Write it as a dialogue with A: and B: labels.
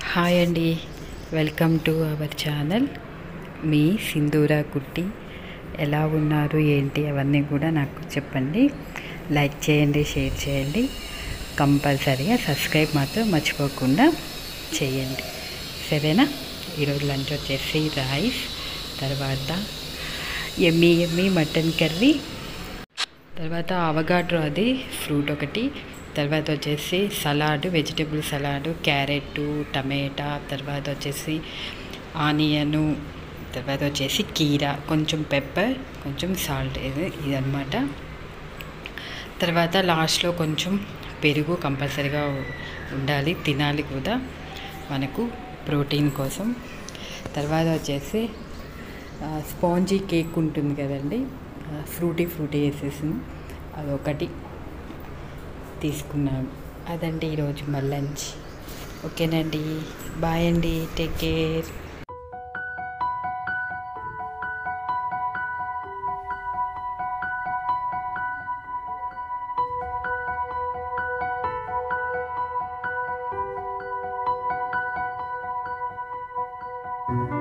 A: hi అండి welcome to our channel మీ సింధూరా కుట్టి ఎలా ఉన్నారు ఏంటి అవన్నీ కూడా నాకు చెప్పండి లైక్ చేయండి షేర్ చేయండి కంపల్సరీగా సబ్స్క్రైబ్ మాత్రం మర్చిపోకుండా చేయండి సరేనా ఈరోజు లంచ్ వచ్చేసి రైస్ తర్వాత ఎమ్మీ ఎమ్మీ మటన్ కర్రీ తర్వాత అవగాడ్రో అది ఫ్రూట్ ఒకటి తర్వాత వచ్చేసి సలాడ్ వెజిటేబుల్ సలాడ్ క్యారెట్ టమాటా తర్వాత వచ్చేసి ఆనియను తర్వాత వచ్చేసి కీరా కొంచెం పెప్పర్ కొంచెం సాల్ట్ ఇది ఇదనమాట తర్వాత లాస్ట్లో కొంచెం పెరుగు కంపల్సరీగా ఉండాలి తినాలి కూడా మనకు ప్రోటీన్ కోసం తర్వాత వచ్చేసి స్పాంజీ కేక్ ఉంటుంది కదండి ఫ్రూటీ ఫ్రూటీ వేసేసింది అదొకటి తీసుకున్నాను అదండి ఈరోజు మా లంచ్ ఓకేనండి బాయ్ అండి టేక్ కేర్
B: thank you